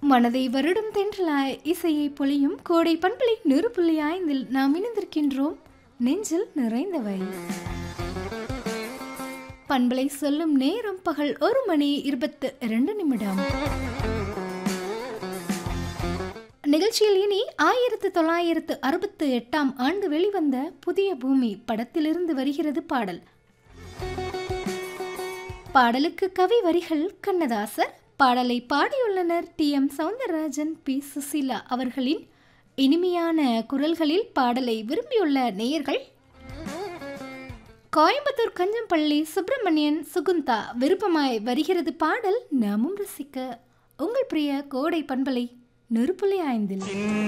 மனதை வருடும் தென்றலாய் இசையை பொழியும் கோடை பண்பலை நெருப்புள்ளி ஐந்தில் நாம் இணைந்திருக்கின்றோம் நெஞ்சில் நிறைந்தவை பண்பலை சொல்லும் நேரம் பகல் ஒரு மணி இருபத்து இரண்டு நிமிடம் நிகழ்ச்சியில் இனி ஆயிரத்து தொள்ளாயிரத்து அறுபத்து எட்டாம் ஆண்டு வெளிவந்த புதிய பூமி படத்திலிருந்து வருகிறது பாடல் பாடலுக்கு கவி வரிகள் கண்ணதாசர் பாடலை பாடியுள்ளனர் T M Soundararajan P Susheela அவர்களின் இனிமையான குரல்களில் பாடலை விரும்பியுள்ள நேயர்கள் கோயம்புத்தூர் கஞ்சம்பள்ளி சுப்பிரமணியன் சுகுந்தா விருப்பமாய் வருகிறது பாடல் நாமும் ரசிக்க உங்கள் பிரிய கோடை பண்பலை நெருப்புலி ஐந்தில்